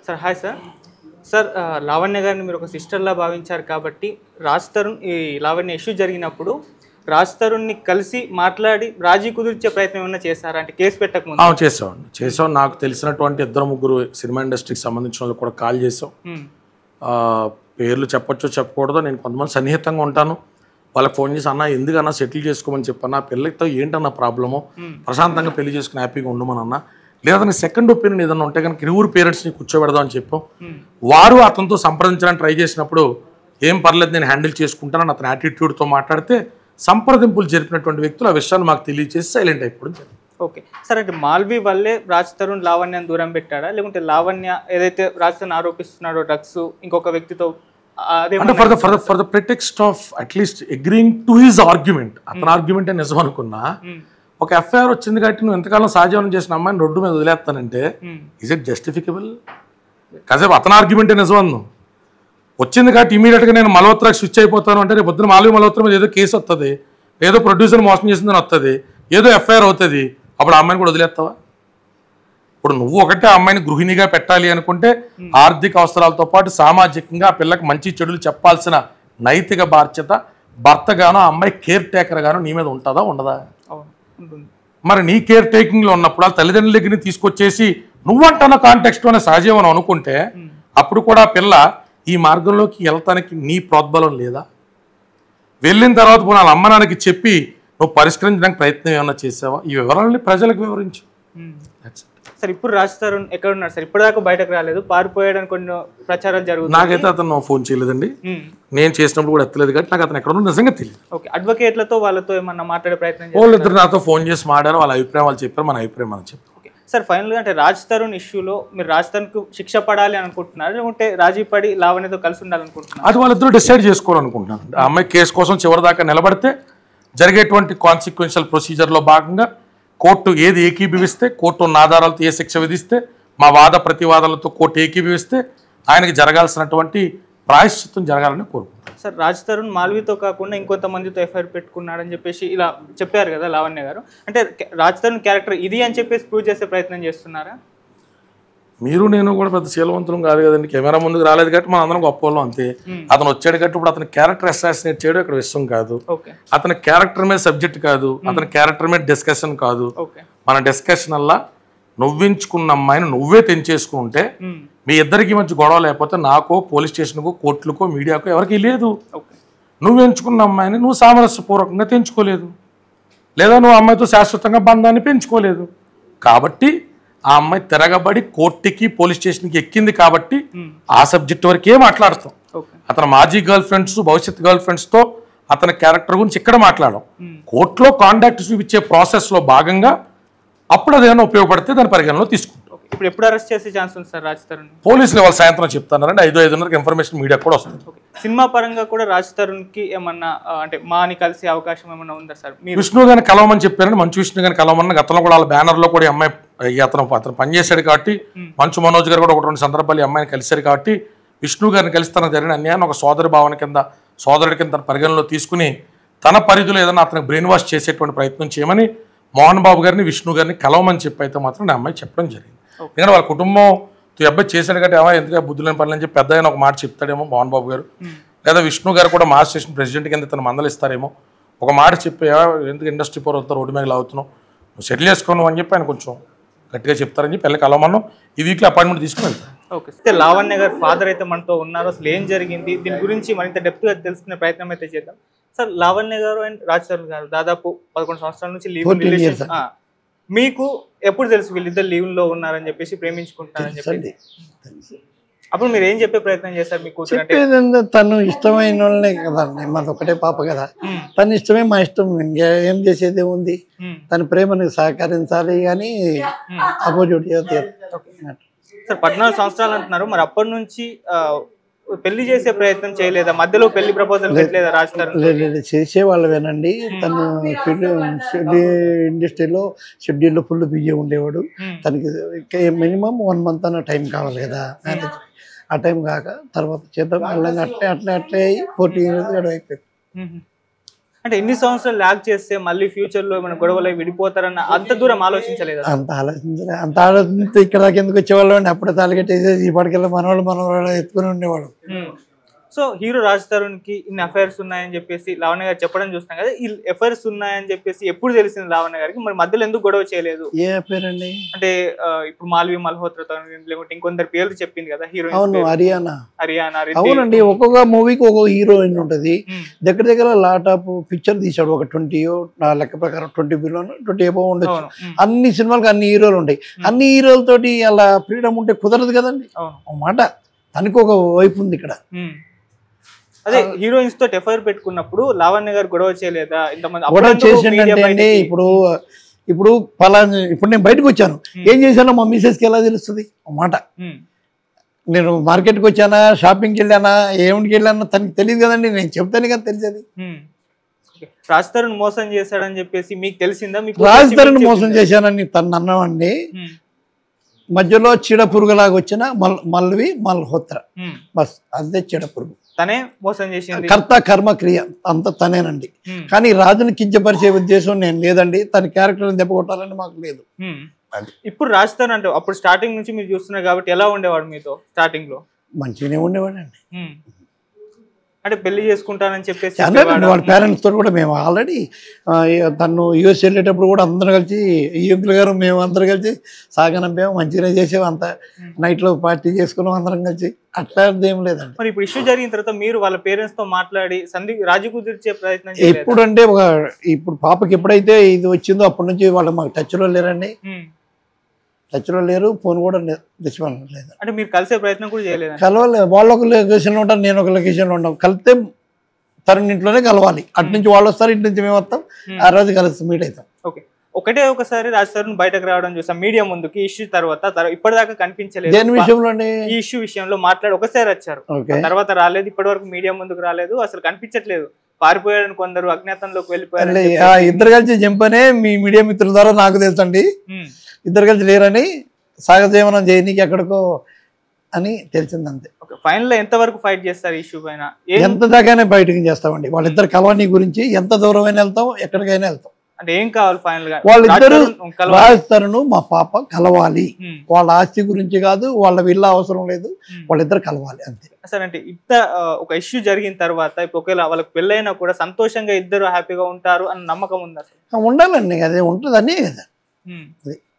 Sir hi sir sir ఆ, లావణ్య గారిని మీరు ఒక సిస్టర్లా భావించారు కాబట్టి రాజ్ తరుణ్ ఈ లావణ్య ఇష్యూ జరిగినప్పుడు రాజ్ తరుణ్ని కలిసి మాట్లాడి రాజీ కుదిర్చే ప్రయత్నం ఏమైనా చేశారా అంటే కేసు పెట్టక ముందు అవును చేసామండి చేసాం నాకు తెలిసినటువంటి ఇద్దరు ముగ్గురు సినిమా ఇండస్ట్రీకి సంబంధించిన వాళ్ళు కూడా కాల్ చేసాం ఉమ్, ఆ, పేర్లు చెప్పొచ్చో చెప్పకూడదో నేను కొంతమంది సన్నిహితంగా ఉంటాను వాళ్ళకి ఫోన్ చేసి అన్న ఎందుకన్నా సెటిల్ చేసుకోమని చెప్పన్నా పిల్లలతో ఏంటన్న ప్రాబ్లము ప్రశాంతంగా పెళ్లి చేసుకుని హ్యాపీగా ఉండమని అన్న లేదంటే సెకండ్ ఒపీనియన్ ఏదైనా ఉంటే కనుక ఇరువురు పేరెంట్స్ని కూర్చోబెడదాం అని చెప్పాం వారు అతనితో సంప్రదించడానికి ట్రై చేసినప్పుడు ఏం పర్లేదు నేను హ్యాండిల్ చేసుకుంటానని అతని యాటిట్యూడ్తో మాట్లాడితే సంప్రదింపులు జరిపినటువంటి వ్యక్తులు ఆ విషయాన్ని మాకు తెలియజేసి సైలెంట్ అయిపోవడం జరిగింది ఓకే సార్ అంటే మాల్వి వల్లే రాజ్ తరుణ్ లావణ్యను దూరం పెట్టాడా లేకుంటే లావణ్య ఏదైతే రాజ్ తరుణ్ ఆరోపిస్తున్నాడో డ్రగ్స్ ఇంకొక వ్యక్తితో ఆ, అంటే అదేమన్నా for the for the for the pretext of at least agreeing to his argument అతని ఆర్గ్యుమెంట్ నిజం అనుకున్నా ఉమ్, ఒక ఎఫ్ఐఆర్ వచ్చింది కాబట్టి నువ్వు ఎంతకాలం సహజీవనం చేసిన అమ్మాయిని రోడ్డు మీద వదిలేస్తానంటే ఉమ్, ఇస్ ఇట్ జస్టిఫికబుల్ కాసేపు అతని ఆర్గ్యుమెంటే నిజం అన్ను వచ్చింది కాబట్టి ఇమీడియట్గా నేను మల్హోత్రాకి స్విచ్ అయిపోతాను అంటే రేపు పొద్దున మాలవి మల్హోత్రా మీద ఏదో కేసు వస్తుంది ఏదో ప్రొడ్యూసర్ మోసం చేసిందని వస్తుంది ఏదో ఎఫ్ఐఆర్ అవుతుంది అప్పుడు ఆ అమ్మాయిని కూడా వదిలేస్తావా ఇప్పుడు నువ్వు ఒకటే ఆ అమ్మాయిని గృహిణిగా పెట్టాలి అనుకుంటే ఆర్థిక అవసరాలతో పాటు సామాజికంగా ఆ పిల్లకి మంచి చెడులు చెప్పాల్సిన నైతిక బాధ్యత భర్తగానో ఆ అమ్మాయి కేర్ టేకర్ గానో నీ మీద ఉంటుందా ఉండదా అవును ఉంటుంది మరి నీ కేర్ టేకింగ్ లో ఉన్నప్పుడు ఆ తల్లిదండ్రుల దగ్గర నుంచి తీసుకొచ్చేసి నువ్వంటున్న కాంటెక్స్ట్ అనే సహజీవనం అనుకుంటే అప్పుడు కూడా ఆ పిల్ల ఈ మార్గంలోకి వెళ్తానికి నీ ప్రోద్బలం లేదా వెళ్ళిన తర్వాత పోనీ వాళ్ళ అమ్మ నాన్నకి చెప్పి నువ్వు పరిష్కరించడానికి ప్రయత్నం ఏమైనా చేసావా ఈ వివరాలని ప్రజలకు వివరించు ఉమ్. That's it. సార్ ఇప్పుడు రాజ్ తరుణ్ ఎక్కడ ఉన్నారు సార్ ఇప్పటిదాకా బయటకు రాలేదు పారిపోయాడని కొన్ని ప్రచారాలు జరుగుతున్నాయి నాకైతే అతను ఫోన్ చేయలేదండి ఉమ్, నేను చేసినప్పుడు కూడా ఎత్తలేదు కాబట్టి నాకు అతను ఎక్కడ ఉన్నదో నిజంగా తెలియదు ఓకే అడ్వకేట్లతో వాళ్ళతో ఏమన్నా మాట్లాడే ప్రయత్నం చేస్తారు వాళ్ళిద్దరు నాతో ఫోన్ చేసి మాడారు వాళ్ళ అభిప్రాయం వాళ్ళు చెప్పారు మన అభిప్రాయం మనం చెప్పారు ఓకే సార్ ఫైనల్గా అంటే రాజ్ తరుణ్ ఇష్యూలో మీరు రాజ్ తరుణ్కు శిక్ష పడాలి అని అనుకుంటున్నారు లేకుంటే రాజీ పడి లావణ్యతో కలిసి ఉండాలనుకుంటున్నారు అది వాళ్ళిద్దరూ డిసైడ్ చేసుకోవాలనుకుంటున్నాను ఆ అమ్మాయి కేసు కోసం చివరిదాకా నిలబడితే జరిగేటువంటి కాన్సిక్వెన్షియల్ ప్రొసీజర్లో భాగంగా కోర్టు ఏది ఏకీభవిస్తే కోర్టు ఉన్న ఆధారాలతో ఏ శిక్ష విధిస్తే మా వాద ప్రతివాదాలతో కోర్టు ఏకీభవిస్తే ఆయనకి జరగాల్సినటువంటి ప్రాయశ్చిత్తం జరగాలని కోరుకుంటున్నాను సార్ రాజ్ తరుణ్ మాల్వీతో కాకుండా ఇంకొంతమందితో ఎఫ్ఐఆర్ పెట్టుకున్నాడని చెప్పేసి ఇలా చెప్పారు కదా లావణ్య గారు అంటే క- రాజ్ తరుణ్ క్యారెక్టర్ ఇది అని చెప్పేసి ప్రూవ్ చేసే ప్రయత్నం చేస్తున్నారా మీరు నేను కూడా పెద్ద శీలవంతులం కాదు కదండి కెమెరా ముందుకు రాలేదు కాబట్టి మన అందరం గొప్ప వాళ్ళం అంతే అతను వచ్చాడు కాబట్టి ఇప్పుడు అతని క్యారెక్టర్ అసాసినేట్ చేయడం ఇక్కడ విషయం కాదు ఓకే అతని క్యారెక్టర్ మీద సబ్జెక్ట్ కాదు అతని క్యారెక్టర్ మీద డిస్కషన్ కాదు ఓకే మన డిస్కషన్ వల్ల నువ్వించుకున్న అమ్మాయిని నువ్వే తెంచేసుకుంటే మ్మ్. మీ ఇద్దరికి మంచి గొడవ లేకపోతే నాకో పోలీస్ స్టేషన్కో కోర్టులకో మీడియాకో ఎవరికి లేదు ఓకే నువ్వు ఎంచుకున్న అమ్మాయిని నువ్వు సామరస్యపూర్వకంగా తెంచుకోలేదు లేదా నువ్వు అమ్మాయితో శాశ్వతంగా బంధాన్ని పెంచుకోలేదు కాబట్టి ఆ అమ్మాయి తిరగబడి కోర్టుకి పోలీస్ స్టేషన్కి ఎక్కింది కాబట్టి ఆ సబ్జెక్ట్ వరకే మాట్లాడతాం ఓకే అతని మాజీ గర్ల్ ఫ్రెండ్స్ భవిష్యత్ గర్ల్ ఫ్రెండ్స్తో అతని క్యారెక్టర్ గురించి ఇక్కడ మాట్లాడడం కోర్టులో కాంటాక్ట్ చూపించే ప్రాసెస్లో భాగంగా అప్పుడు అదేమైనా ఉపయోగపడితే దాని పరిగణలో తీసుకుంటాం ఓకే ఇప్పుడు ఎప్పుడు అరెస్ట్ చేసే ఛాన్స్ ఉంది సార్ రాజ్ తరుణ్ పోలీసులు వాళ్ళ సాయంత్రం చెప్తున్నారండి ఐదు ఐదున్నరకు ఇన్ఫర్మేషన్ మీడియా కూడా వస్తుంది ఓకే సినిమా పరంగా కూడా రాజ్ తరుణ్కి ఏమన్నా ఆ, అంటే మాని కలిసే అవకాశం ఏమన్నా ఉందా సార్ మీరు విష్ణు గారిని కలవమని చెప్పారని మంచు విష్ణు గారిని కలవమని గతంలో కూడా వాళ్ళ బ్యానర్లో కూడా ఈ అమ్మాయి ఈ అతను అతను పనిచేశాడు కాబట్టి మంచు మనోజ్ గారు కూడా ఒక రెండు సందర్భాలు ఈ అమ్మాయిని కలిశారు కాబట్టి విష్ణు గారిని కలిసి తనకు జరిగిన అన్యాయాన్ని ఒక సోదరి భావన కింద సోదరుడి కింద తన పరిగణలో తీసుకుని తన పరిధిలో ఏదైనా అతనికి బ్రెయిన్ వాష్ చేసేటువంటి ప్రయత్నం చేయమని మోహన్ బాబు గారిని విష్ణు గారిని కలవమని చెప్పి అయితే మాత్రం నా అమ్మాయి చెప్పడం జరిగింది ఎందుకంటే వాళ్ళ కుటుంబం ఈ అబ్బాయి చేశాడు కాబట్టి ఏమో ఎందుకంటే బుద్ధి లేని పనులు అని చెప్పి పెద్ద ఆయన ఒక మాట చెప్తాడేమో మోహన్ బాబు గారు లేదా విష్ణు గారు కూడా మా స్టేషన్ ప్రెసిడెంట్ కింద తను మందలిస్తారేమో ఒక మాట చెప్పి "ఆ, ఎందుకు ఇండస్ట్రీ పోర్ వద్ద రోడ్డు మీద లాగుతున్నావు నువ్వు సెటిల్ చేసుకోను అని చెప్పి ఆయన కొంచెం గట్టిగా చెప్తారని చెప్పి వెళ్ళి కలవమన్నాం ఈ వీక్లో అపాయింట్మెంట్ తీసుకుని వెళ్తాను ఓకే అయితే లావణ్య గారు ఫాదర్ అయితే మనతో ఉన్నారు అసలు ఏం జరిగింది దీని గురించి మరింత డెప్త్గా తెలుసుకునే ప్రయత్నం అయితే చేద్దాం సార్ లావణ్య గారు అండ్ రాజ్ తరుణ్ గారు దాదాపు పదకొండు సంవత్సరాల నుంచి లీవ్ 14 years. రిలేషన్ మీకు ఎప్పుడు తెలుసు వీళ్ళిద్దరు లీవ్ లో ఉన్నారని చెప్పేసి ప్రేమించుకుంటున్నారని చెప్పేసి తెలుసండి అప్పుడు మీరు ఏం చెప్పే ప్రయత్నం చేస్తారు మీ కూతురు అంటే చెప్పేది తను ఇష్టమైన వాళ్ళనే కదండి మాది ఒకటే పాప కదా మ్మ్. తన ఇష్టమే మా ఇష్టం ఇంకా ఏం చేసేది ఉంది మ్మ్. తన ప్రేమను సహకరించాలి కానీ అపోజిట్ సార్ పద్నాలుగు సంవత్సరాలు అంటున్నారు మరి అప్పటి నుంచి ఆ, పెళ్లి చేసే ప్రయత్నం చేయలేదా మధ్యలో పెళ్లి ప్రపోజల్ పెట్టలేదా రాజ్ తరుణ్ లేదు చేసే వాళ్ళవేనండి తను షెడ్యూల్ ఇండస్ట్రీలో షెడ్యూల్లో ఫుల్ బిజీ ఉండేవాడు మ్మ్. తనకి మినిమం వన్ మంత్ అన్న టైం కావాలి కదా మ్యారేజ్ ఆ టైం కాక తర్వాత చేద్దాం మళ్ళీ అట్లే అట్లే అట్లే అయ్యి ఫోర్టీన్ ఇయర్స్ అయిపోయింది మ్మ్. అంటే ఎన్ని సంవత్సరాలు ల్యాగ్ చేస్తే మళ్ళీ ఫ్యూచర్ లో మన గొడవలు అయి విడిపోతారన్న అంత దూరం ఆలోచించలేదు అంత ఆలోచించలే అంత ఆలోచించి ఇక్కడ దాకా ఎందుకు వచ్చేవాళ్ళం అండి అప్పుడే తాలిగట్టేసేసి ఇప్పటికెళ్ళి మనవాళ్ళు మనవాళ్ళు ఎత్తుకుని ఉండేవాడు సో హీరో రాజ్ తరుణ్ కి ఇన్ని అఫైర్స్ ఉన్నాయని చెప్పేసి లావణ్య గారు చెప్పడం చూస్తున్నాం కదా ఈ అఫైర్స్ ఉన్నాయని చెప్పేసి ఎప్పుడు తెలిసింది లావణ్య గారికి మరి మధ్యలో ఎందుకు గొడవ చేయలేదు ఏ పేరండి అంటే ఆ, ఇప్పుడు మాల్వి మల్హోత్రతో లేకుంటే ఇంకొందరు పేర్లు చెప్పింది కదా అవును హీరోయిన్ హర్యానా హరియానా అవునండి ఒక్కొక్క మూవీకి ఒక్కొక్క హీరోయిన్ ఉంటది ఉమ్, దగ్గర దగ్గర లాట్ ఆఫ్ పిక్చర్ తీశాడు ఒక ట్వంటీ నా లెక్క ప్రకారం ట్వంటీ బిలో ట్వంటీ ఎబో ఉండొచ్చు అవును ఉమ్, అన్ని సినిమాలకు అన్ని హీరోలు ఉంటాయి అన్ని హీరోలతోటి అలా ఫ్రీడమ్ ఉంటే కుదరదు కదండి అవును ఒక మాట తనకి ఒక వైపు ఉంది ఇక్కడ ఉమ్. అదే హీరోయిన్స్ తోటి ఎఫ్ఐఆర్ పెట్టుకున్నప్పుడు లావణ్య గారు గొడవ చేయలేదా ఇంతమంది గొడవ అప్పుడు ఎందుకు చేసిండంటే media అండి బయటికి- ఇప్పుడు ఇప్పుడు పలానా ఇప్పుడు నేను బయటకు వచ్చాను ఏం చేశానో మా మిసెస్కి ఎలా తెలుస్తుంది ఒక మాట ఉమ్, నేను మార్కెట్కి వచ్చానా షాపింగ్కి వెళ్ళానా ఏమిటికి వెళ్ళానా తనకి తెలియదు కదండి నేను చెప్తాను కదా తెలిసేది ఉమ్. ఓకే. రాజ్ తరుణ్ మోసం చేశాడని చెప్పేసి మీకు తెలిసిందా మీకు రాజ్ తరుణ్ మీకు మోసం చెప్పిందా? చేశానని తను అన్నామండి ఉమ్, మధ్యలో చీడ పురుగులాగా వచ్చిన మల్ మల్వి మల్హోత్ర ఉమ్. బస్ అదే చీడ పురుగు తనే మోసం చేసింది కర్త కర్మ క్రియ అంత తనేనండి ఉమ్, కానీ రాజుని కించపరిచే ఉద్దేశం నేను లేదండి తన క్యారెక్టర్ దెబ్బ కొట్టాలని మాకు లేదు ఉమ్. అది. ఇప్పుడు రాజ్ తరుణ్ అంటే అప్పుడు స్టార్టింగ్ నుంచి మీరు చూస్తున్నారు కాబట్టి ఎలా ఉండేవాడు మీతో స్టార్టింగ్ లో మంచిగానే ఉండేవాడండి ఉమ్. అంటే పెళ్లి చేసుకుంటానని చెప్పేసి అన్నాడండి చెప్పేవాడా? వాళ్ళ పేరెంట్స్ తోటి కూడా మేము ఆల్రెడీ తను యూఎస్ వెళ్ళేటప్పుడు కూడా అందరం కలిసి ఈ అంకుల్ గారు మేము అందరం కలిసి సాగనంపాము మంచిగానే చేసాము అంత నైట్లో పార్టీ చేసుకున్నాం అందరం కలిసి అట్లాంటిది ఏం లేదండి మరి ఇప్పుడు ఇష్యూ జరిగిన తర్వాత మీరు వాళ్ళ పేరెంట్స్ తో మాట్లాడి సంధి రాజీ కుదిర్చే ప్రయత్నం చేయలేదా? ఎప్పుడంటే ఒక ఇప్పుడు పాపకి ఎప్పుడైతే ఇది వచ్చిందో అప్పటి నుంచి వాళ్ళు మాకు టచ్లో లేరండి ఉమ్. టచ్లో లేరు ఫోన్ కూడా తెచ్చిపోవడం లేదు అంటే మీరు కలిసే ప్రయత్నం కూడా చేయలేదా కలవాలి వాళ్ళు ఒక లొకేషన్లో ఉంటారు నేను ఒక లొకేషన్లో ఉంటాం కలిస్తే తన ఇంట్లోనే కలవాలి అటు నుంచి వాళ్ళు వస్తారు ఇటు నుంచి మేము వస్తాం ఆ రోజు కలిసి మీట్ అవుతాం ఓకే ఒకటే ఒకసారి రాజ్ తరుణ్ బయటకు రావడం చూసాం మీడియా ముందుకి ఇష్యూ తర్వాత తర్వా- ఇప్పటిదాకా కనిపించలేదు దేని విషయంలో అండి ఈ ఇష్యూ విషయంలో మాట్లాడి ఒకసారి వచ్చారు ఓకే తర్వాత రాలేదు ఇప్పటి వరకు మీడియా ముందుకు రాలేదు అసలు కనిపించట్లేదు పారిపోయాడని కొందరు అజ్ఞాతంలోకి వెళ్ళిపోయారు అంటే ఆ ఇద్దరు కలిసి జంపనే మీ మీడియా మిత్రుల ద్వారా నాకు తెలుసండి ఇద్దరు కలిసి లేరని సాగజీవనం చేయనీకి ఎక్కడికో అని తెలిసింది అంతే ఫైనల్ లో ఎంత వరకు ఫైట్ చేస్తారు ఇష్యూ పైన ఏం ఎంత దాకానే బయటకు చేస్తామండి వాళ్ళిద్దరు కలవని గురించి ఎంత దూరమైనా వెళ్తాం ఎక్కడికైనా వెళ్తాం అంటే ఏం కావాలి ఫైనల్ గా వాళ్ళిద్దరూ రాజ్ తరుణ్ కలవాలి. రాజస్థాను మా పాప కలవాలి ఉమ్, వాళ్ళ ఆస్తి గురించి కాదు వాళ్ళ విల్ల అవసరం లేదు ఉమ్. వాళ్ళిద్దరు కలవాలి అంతే సరే అంటే ఇంత ఆ, ఒక ఇష్యూ జరిగిన తర్వాత ఇప్పుడు ఒకవేళ వాళ్ళకి పెళ్ళైనా కూడా సంతోషంగా ఇద్దరు హ్యాపీగా ఉంటారు అని నమ్మకం ఉంది అసలు ఉండాలండి అదే ఉంటుంది అనే కదా ఉమ్. అది.